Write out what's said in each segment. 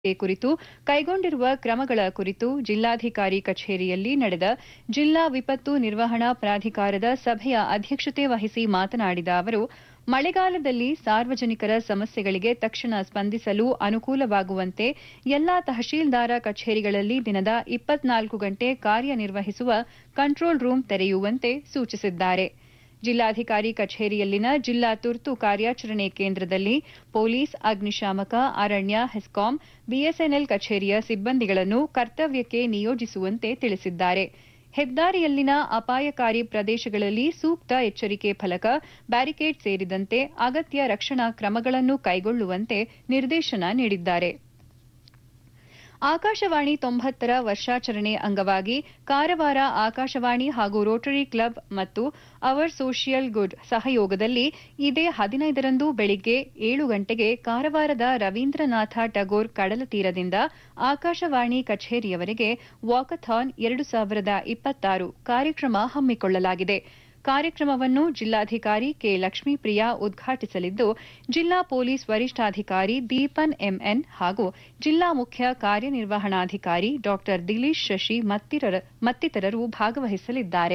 ಕುರಿತು ಕೈಗೊಂಡಿರುವ ಕ್ರಮಗಳ ಕುರಿತು ಜಿಲ್ಲಾಧಿಕಾರಿ ಕಚೇರಿಯಲ್ಲಿ ನಡೆದ ಜಿಲ್ಲಾ ವಿಪತ್ತು ನಿರ್ವಹಣಾ ಪ್ರಾಧಿಕಾರದ ಸಭೆಯ ಅಧ್ಯಕ್ಷತೆ ವಹಿಸಿ ಮಾತನಾಡಿದ ಅವರು ಮಳೆಗಾಲದಲ್ಲಿ ಸಾರ್ವಜನಿಕರ ಸಮಸ್ಯೆಗಳಿಗೆ ತಕ್ಷಣ ಸ್ಪಂದಿಸಲು ಅನುಕೂಲವಾಗುವಂತೆ ಎಲ್ಲಾ ತಹಶೀಲ್ದಾರ ಕಚೇರಿಗಳಲ್ಲಿ ದಿನದ ಇಪ್ಪತ್ನಾಲ್ಕು ಗಂಟೆ ಕಾರ್ಯನಿರ್ವಹಿಸುವ ಕಂಟ್ರೋಲ್ ರೂಂ ತೆರೆಯುವಂತೆ ಸೂಚಿಸಿದ್ದಾರೆ ಜಿಲ್ಲಾಧಿಕಾರಿ ಕಚೇರಿಯಲ್ಲಿನ ಜಿಲ್ಲಾ ತುರ್ತು ಕಾರ್ಯಾಚರಣೆ ಕೇಂದ್ರದಲ್ಲಿ ಪೊಲೀಸ್ ಅಗ್ನಿಶಾಮಕ ಅರಣ್ಯ ಹೆಸ್ಕಾಂ ಬಿಎಸ್ಎನ್ಎಲ್ ಕಚೇರಿಯ ಸಿಬ್ಬಂದಿಗಳನ್ನು ಕರ್ತವ್ಯಕ್ಕೆ ನಿಯೋಜಿಸುವಂತೆ ತಿಳಿಸಿದ್ದಾರೆ ಹೆದ್ದಾರಿಯಲ್ಲಿನ ಅಪಾಯಕಾರಿ ಪ್ರದೇಶಗಳಲ್ಲಿ ಸೂಕ್ತ ಎಚ್ಚರಿಕೆ ಫಲಕ ಬ್ಯಾರಿಕೇಡ್ ಸೇರಿದಂತೆ ಅಗತ್ಯ ರಕ್ಷಣಾ ಕ್ರಮಗಳನ್ನು ಕೈಗೊಳ್ಳುವಂತೆ ನಿರ್ದೇಶನ ನೀಡಿದ್ದಾರೆ ಆಕಾಶವಾಣಿ ತೊಂಬತ್ತರ ವರ್ಷಾಚರಣೆ ಅಂಗವಾಗಿ ಕಾರವಾರ ಆಕಾಶವಾಣಿ ಹಾಗೂ ರೋಟರಿ ಕ್ಲಬ್ ಮತ್ತು ಅವರ್ ಸೋಷಿಯಲ್ ಗುಡ್ ಸಹಯೋಗದಲ್ಲಿ ಇದೇ ಹದಿನೈದರಂದು ಬೆಳಿಗ್ಗೆ ಏಳು ಗಂಟೆಗೆ ಕಾರವಾರದ ರವೀಂದ್ರನಾಥ ಟಗೋರ್ ಕಡಲ ತೀರದಿಂದ ಆಕಾಶವಾಣಿ ಕಚೇರಿಯವರೆಗೆ ವಾಕಥಾನ್ ಎರಡು ಸಾವಿರದ ಇಪ್ಪತ್ತಾರು ಕಾರ್ಯಕ್ರಮ ಹಮ್ಮಿಕೊಳ್ಳಲಾಗಿದೆ ಕಾರ್ಯಕ್ರಮವನ್ನು ಜಿಲ್ಲಾಧಿಕಾರಿ ಕೆ ಲಕ್ಷ್ಮೀಪ್ರಿಯಾ ಉದ್ಘಾಟಿಸಲಿದ್ದು ಜಿಲ್ಲಾ ಪೊಲೀಸ್ ವರಿಷ್ಠಾಧಿಕಾರಿ ದೀಪನ್ ಎಂಎನ್ ಹಾಗೂ ಜಿಲ್ಲಾ ಮುಖ್ಯ ಕಾರ್ಯನಿರ್ವಹಣಾಧಿಕಾರಿ ಡಾ ದಿಲೀಶ್ ಶಶಿ ಮತ್ತಿತರರು ಭಾಗವಹಿಸಲಿದ್ದಾರೆ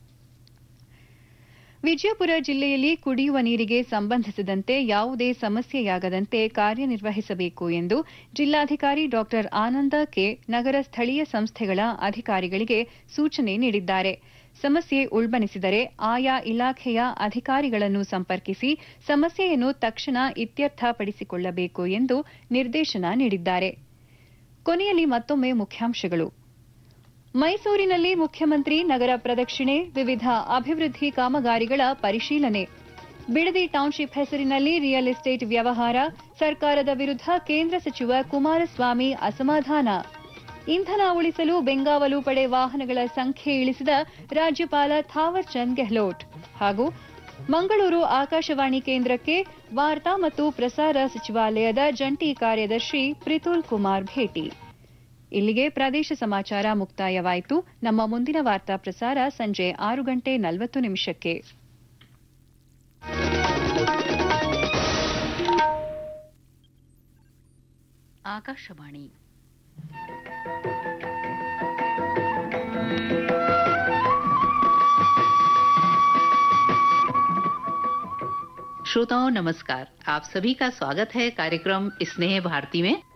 ವಿಜಯಪುರ ಜಿಲ್ಲೆಯಲ್ಲಿ ಕುಡಿಯುವ ನೀರಿಗೆ ಸಂಬಂಧಿಸಿದಂತೆ ಯಾವುದೇ ಸಮಸ್ಯೆಯಾಗದಂತೆ ಕಾರ್ಯನಿರ್ವಹಿಸಬೇಕು ಎಂದು ಜಿಲ್ಲಾಧಿಕಾರಿ ಡಾ ಆನಂದ ಕೆ ನಗರ ಸ್ಥಳೀಯ ಸಂಸ್ಥೆಗಳ ಅಧಿಕಾರಿಗಳಿಗೆ ಸೂಚನೆ ನೀಡಿದ್ದಾರೆ ಸಮಸ್ಯೆ ಉಲ್ಬಣಿಸಿದರೆ ಆಯಾ ಇಲಾಖೆಯ ಅಧಿಕಾರಿಗಳನ್ನು ಸಂಪರ್ಕಿಸಿ ಸಮಸ್ಯೆಯನ್ನು ತಕ್ಷಣ ಇತ್ಯರ್ಥಪಡಿಸಿಕೊಳ್ಳಬೇಕು ಎಂದು ನಿರ್ದೇಶನ ನೀಡಿದ್ದಾರೆ ಕೊನೆಯಲ್ಲಿ ಮತ್ತೊಮ್ಮೆ ಮುಖ್ಯಾಂಶಗಳು ಮೈಸೂರಿನಲ್ಲಿ ಮುಖ್ಯಮಂತ್ರಿ ನಗರ ಪ್ರದಕ್ಷಿಣೆ ವಿವಿಧ ಅಭಿವೃದ್ಧಿ ಕಾಮಗಾರಿಗಳ ಪರಿಶೀಲನೆ ಬಿಡದಿ ಟೌನ್ಶಿಪ್ ಹೆಸರಿನಲ್ಲಿ ರಿಯಲ್ ಎಸ್ಟೇಟ್ ವ್ಯವಹಾರ ಸರ್ಕಾರದ ವಿರುದ್ಧ ಕೇಂದ್ರ ಸಚಿವ ಕುಮಾರಸ್ವಾಮಿ ಅಸಮಾಧಾನ ಇಂಧನ ಉಳಿಸಲು ಬೆಂಗಾವಲು ಪಡೆ ವಾಹನಗಳ ಸಂಖ್ಯೆ ಇಳಿಸಿದ ರಾಜ್ಯಪಾಲ ಥಾವರ್ ಚಂದ್ ಗೆಹ್ಲೋಟ್ ಹಾಗೂ ಮಂಗಳೂರು ಆಕಾಶವಾಣಿ ಕೇಂದ್ರಕ್ಕೆ ವಾರ್ತಾ ಮತ್ತು ಪ್ರಸಾರ ಸಚಿವಾಲಯದ ಜಂಟಿ ಕಾರ್ಯದರ್ಶಿ ಪ್ರಿತುಲ್ ಕುಮಾರ್ ಭೇಟಿ ಇಲ್ಲಿಗೆ ಪ್ರದೇಶ ಸಮಾಚಾರ ಮುಕ್ತಾಯವಾಯಿತು ನಮ್ಮ ಮುಂದಿನ ವಾರ್ತಾ ಪ್ರಸಾರ ಸಂಜೆ ಆರು ಗಂಟೆ ನಲವತ್ತು ನಿಮಿಷಕ್ಕೆ ಆಕಾಶವಾಣಿ श्रोताओं नमस्कार आप सभी का स्वागत है कार्यक्रम स्नेह भारती में